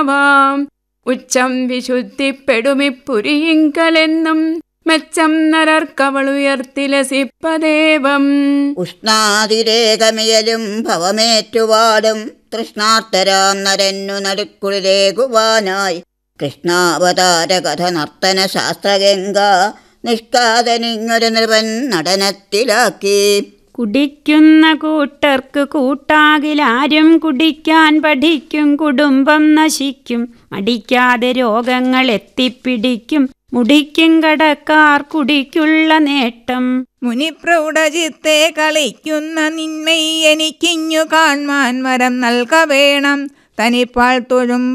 warm ഉച്ചം വിശുദ്ധിപ്പെടുമിപ്പുരിയിങ്കലെന്നും മെച്ചം നരർക്കവളുയർത്തിലസിപ്പദേവം ഉഷ്ണാതിരേകമിയലും ഭവമേറ്റുവാടും തൃഷ്ണാർത്തരാം നരന്നു നടുക്കുളിലേകുവാനായി കൃഷ്ണാവതാര കഥ നർത്തന ശാസ്ത്രഗംഗ നിഷ്കാതനിങ്ങൊരു നൃപൻ നടനത്തിലാക്കി കുടിക്കുന്ന കൂട്ടർക്ക് കൂട്ടാകിലാരും കുടിക്കാൻ പഠിക്കും കുടുംബം നശിക്കും മടിക്കാതെ രോഗങ്ങൾ എത്തിപ്പിടിക്കും മുടിക്കും കടക്കാർ കുടിക്കുള്ള നേട്ടം മുനിപ്രൗഢചിത്തെ കളിക്കുന്ന നിന്നെ എനിക്കിഞ്ഞു കാൺമാൻ വരം നൽക വേണം തനിപ്പാൾ തൊഴും